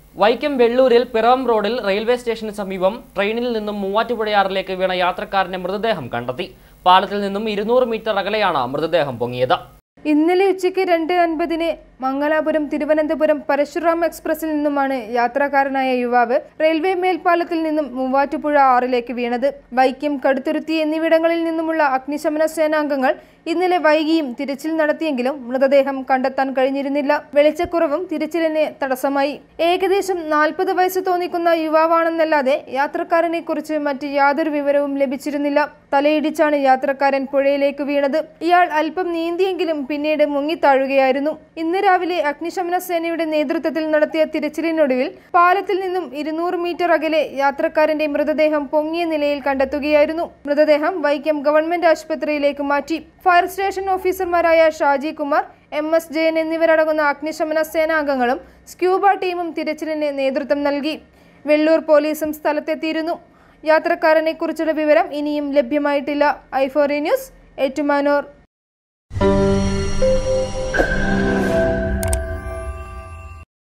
വൈക്കം വെള്ളൂരിൽ പിറവം റോഡിൽ റെയിൽവേ സ്റ്റേഷന് സമീപം ട്രെയിനിൽ നിന്നും മൂവാറ്റുപുഴയാറിലേക്ക് വീണ യാത്രക്കാരന്റെ മൃതദേഹം കണ്ടെത്തി പാലത്തിൽ നിന്നും ഇരുന്നൂറ് മീറ്റർ അകലെയാണ് മൃതദേഹം പൊങ്ങിയത് ഇന്നലെ ഉച്ചയ്ക്ക് രണ്ട് അൻപതിന് മംഗലാപുരം തിരുവനന്തപുരം പരശുറാം എക്സ്പ്രസിൽ നിന്നുമാണ് യാത്രക്കാരനായ യുവാവ് റെയിൽവേ മേൽപ്പാലത്തിൽ നിന്നും മൂവാറ്റുപുഴ ആറിലേക്ക് വീണത് വൈക്കം കടുത്തുരുത്തി എന്നിവിടങ്ങളിൽ നിന്നുമുള്ള അഗ്നിശമന സേനാംഗങ്ങൾ ഇന്നലെ വൈകിയും തിരച്ചിൽ നടത്തിയെങ്കിലും മൃതദേഹം കണ്ടെത്താൻ കഴിഞ്ഞിരുന്നില്ല വെളിച്ചക്കുറവും തിരച്ചിലിന് തടസ്സമായി ഏകദേശം നാൽപ്പത് വയസ്സ് തോന്നിക്കുന്ന യുവാവാണെന്നല്ലാതെ യാത്രക്കാരനെ കുറിച്ച് മറ്റ് യാതൊരു വിവരവും ലഭിച്ചിരുന്നില്ല തലയിടിച്ചാണ് യാത്രക്കാരൻ പുഴയിലേക്ക് വീണത് ഇയാൾ അല്പം നീന്തിയെങ്കിലും പിന്നീട് മുങ്ങിത്താഴുകയായിരുന്നു ഇന്ന് രാവിലെ അഗ്നിശമന സേനയുടെ നേതൃത്വത്തിൽ നടത്തിയ തിരച്ചിലിനൊടുവിൽ പാലത്തിൽ നിന്നും ഇരുന്നൂറ് മീറ്റർ അകലെ യാത്രക്കാരന്റെ മൃതദേഹം പൊങ്ങിയ നിലയിൽ കണ്ടെത്തുകയായിരുന്നു മൃതദേഹം വൈക്കം ഗവൺമെന്റ് ആശുപത്രിയിലേക്ക് മാറ്റി ഫയർ സ്റ്റേഷൻ ഓഫീസർമാരായ ഷാജി കുമാർ എം എസ് ജയൻ എന്നിവരടങ്ങുന്ന അഗ്നിശമന സേനാംഗങ്ങളും സ്ക്യൂബ ടീമും തിരച്ചിലിന് നേതൃത്വം നൽകി വെള്ളൂർ പോലീസും സ്ഥലത്തെത്തിയിരുന്നു യാത്രക്കാരനെ കുറിച്ചുള്ള വിവരം ഇനിയും ലഭ്യമായിട്ടില്ല ഐഫോറി ന്യൂസ് ഏറ്റുമാനൂർ